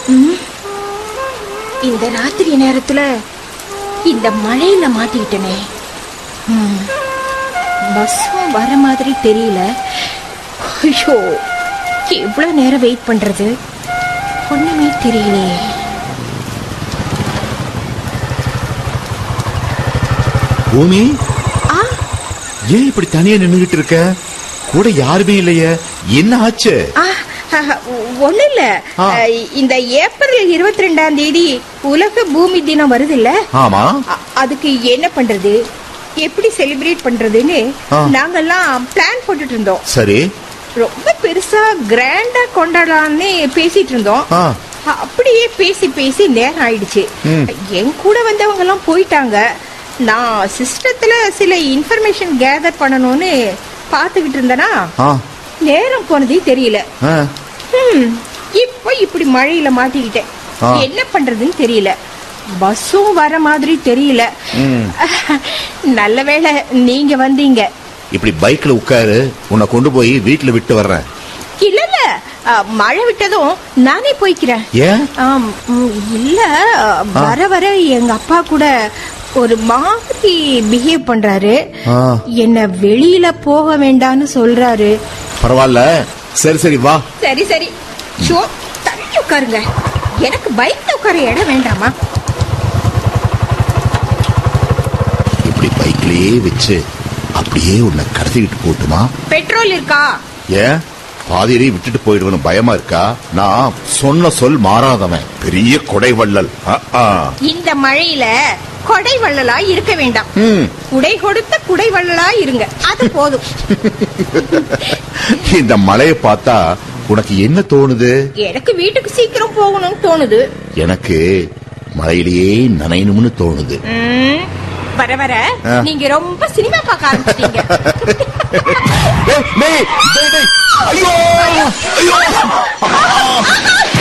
ம், இந்த ராத்திரி நேரத்துல இந்த மழையில மாட்டிக்கிட்டனே ம், பஸ்ஸும் வர மாதிரி தெரியல ஐயோ எவ்வளவு நேரம் வெயிட் பண்றது ஒண்ணுமே தெரியலையே பூமி ஆ ஏன் இப்படி தனியா நின்னுகிட்டு இருக்க கூட யாருமே இல்லையே என்ன ஆச்சு ஆ, ஒண்ணு இல்ல ஆ. இந்த ஏப்ரல் இருபத்தி ரெண்டாம் தேதி உலக பூமி தினம் வருது இல்ல ஆமா அதுக்கு என்ன பண்றது எப்படி செலிப்ரேட் பண்றதுன்னு ஆ. நாங்கெல்லாம் பிளான் போட்டுட்டு இருந்தோம் சரி ரொம்ப பெருசா கிராண்டா கொண்டாடலாம்னு பேசிட்டு இருந்தோம் ஆ. அப்படியே பேசி பேசி நேரம் ஆயிடுச்சு ம். என் கூட வந்தவங்க எல்லாம் போயிட்டாங்க நான் சிஸ்டத்துல சில இன்ஃபர்மேஷன் கேதர் பண்ணணும்னு பாத்துக்கிட்டு இருந்தேனா ஆ, நேரம் போனதே தெரியல ஆ. ஹம், இப்போ இப்படி மழையில மாட்டிக்கிட்டேன் ஆ. என்ன பண்றதுன்னு தெரியல பஸ்ஸும் வர மாதிரி தெரியல ம். நல்ல வேளை நீங்க வந்தீங்க இப்படி பைக்ல உட்காரு உன்னை கொண்டு போய் வீட்டுல விட்டு வர்றேன் இல்ல இல்ல அ, மழை விட்டதும் நானே போய்க்கிறேன் ஏன் ஆம், ம், இல்ல அ, வர வர எங்க அப்பா கூட ஒரு மாதிரி பிஹேவ் பண்றாரு ஆ. என்ன வெளியில போக வேண்டாம்னு சொல்றாரு பரவாயில்ல சரி சரி வா சரி சரி ஷோ தள்ளி உட்காருங்க எனக்கு பைக்ல உட்கார இடம் வேண்டாமா இப்படி பைக்லயே வச்சு அப்படியே உன்னை கடத்திக்கிட்டு போட்டுமா பெட்ரோல் இருக்கா ஏன் பாதியிலே விட்டுட்டு போயிடுவேன்னு பயமா இருக்கா நான் சொன்ன சொல் மாறாதவன் பெரிய கொடைவள்ளல் ஆ, ஆ. இந்த மழையில கொடை வள்ளலா இருக்க வேண்டாம் ம். குடை கொடுத்த குடை வள்ளலா இருங்க அது போதும் இந்த மழையை பார்த்தா உனக்கு என்ன தோணுது எனக்கு வீட்டுக்கு சீக்கிரம் போகணும்னு தோணுது எனக்கு மழையிலேயே நனையணும்னு தோணுது ம், வர வர ஆ. நீங்க ரொம்ப சினிமா பார்க்க ஆரம்பிச்சிட்டீங்க டேய், டேய், டேய், டேய். ஐயோ ஐயோ